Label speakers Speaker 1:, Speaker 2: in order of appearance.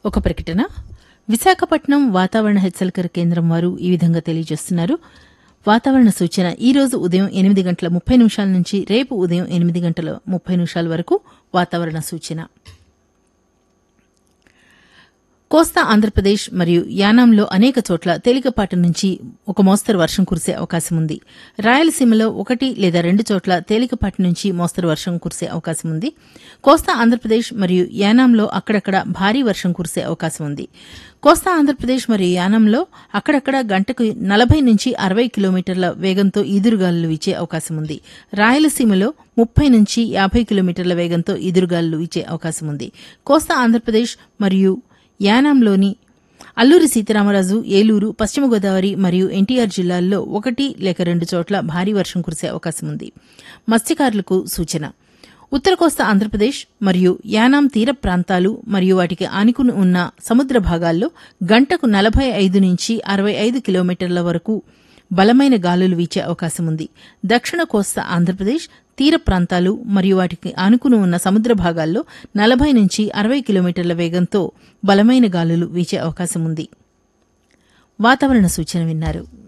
Speaker 1: ఒక ప్రకటన విశాఖపట్నం వాతావరణ హెచ్చరికల కేంద్రం వారు ఈ విధంగా తెలియజేస్తున్నారు వాతావరణ సూచన ఈ రోజు ఉదయం ఎనిమిది గంటల ముప్పై నిమిషాల నుంచి రేపు ఉదయం ఎనిమిది గంటల ముప్పై నిమిషాల వరకు వాతావరణ సూచన కోస్తా ఆంధ్రప్రదేశ్ మరియు యానాంలో అనేక చోట్ల తేలికపాటి నుంచి ఒక మోస్తరు వర్షం కురిసే అవకాశం ఉంది రాయలసీమలో ఒకటి లేదా రెండు చోట్ల తేలికపాటి నుంచి మోస్తరు వర్షం కురిసే అవకాశం ఉంది కోస్తా ఆంధ్రప్రదేశ్ మరియు యానాంలో అక్కడక్కడ భారీ వర్షం కురిసే అవకాశం ఉంది కోస్తా ఆంధ్రప్రదేశ్ మరియు యానంలో అక్కడక్కడ గంటకు నలభై నుంచి అరవై కిలోమీటర్ల వేగంతో ఈదురుగాలులు వీచే అవకాశం ఉంది రాయలసీమలో ముప్పై నుంచి యాభై కిలోమీటర్ల వేగంతో ఈదురుగాలులు వీచే అవకాశం ఉంది కోస్తా ఆంధ్రప్రదేశ్ మరియు యానాంలోని అల్లూరి సీతారామరాజు ఏలూరు పశ్చిమ గోదావరి మరియు ఎన్టీఆర్ జిల్లాల్లో ఒకటి లేక రెండు చోట్ల భారీ వర్షం కురిసే అవకాశం ఉంది మత్స్యకారులకు సూచన ఉత్తర కోస్తా ఆంధ్రప్రదేశ్ మరియు యానాం తీర ప్రాంతాలు మరియు వాటికి ఆనుకుని ఉన్న సముద్ర భాగాల్లో గంటకు నలభై ఐదు నుంచి అరవై ఐదు కిలోమీటర్ల వరకు బలమైన గాలులు వీచే అవకాశం ఉంది దక్షిణ కోస్తా ఆంధ్రప్రదేశ్ తీర ప్రాంతాలు మరియు వాటికి ఆనుకుని ఉన్న సముద్ర భాగాల్లో నలభై నుంచి అరవై కిలోమీటర్ల వేగంతో బలమైన గాలులు వీచే అవకాశం ఉంది వాతావరణ సూచన విన్నారు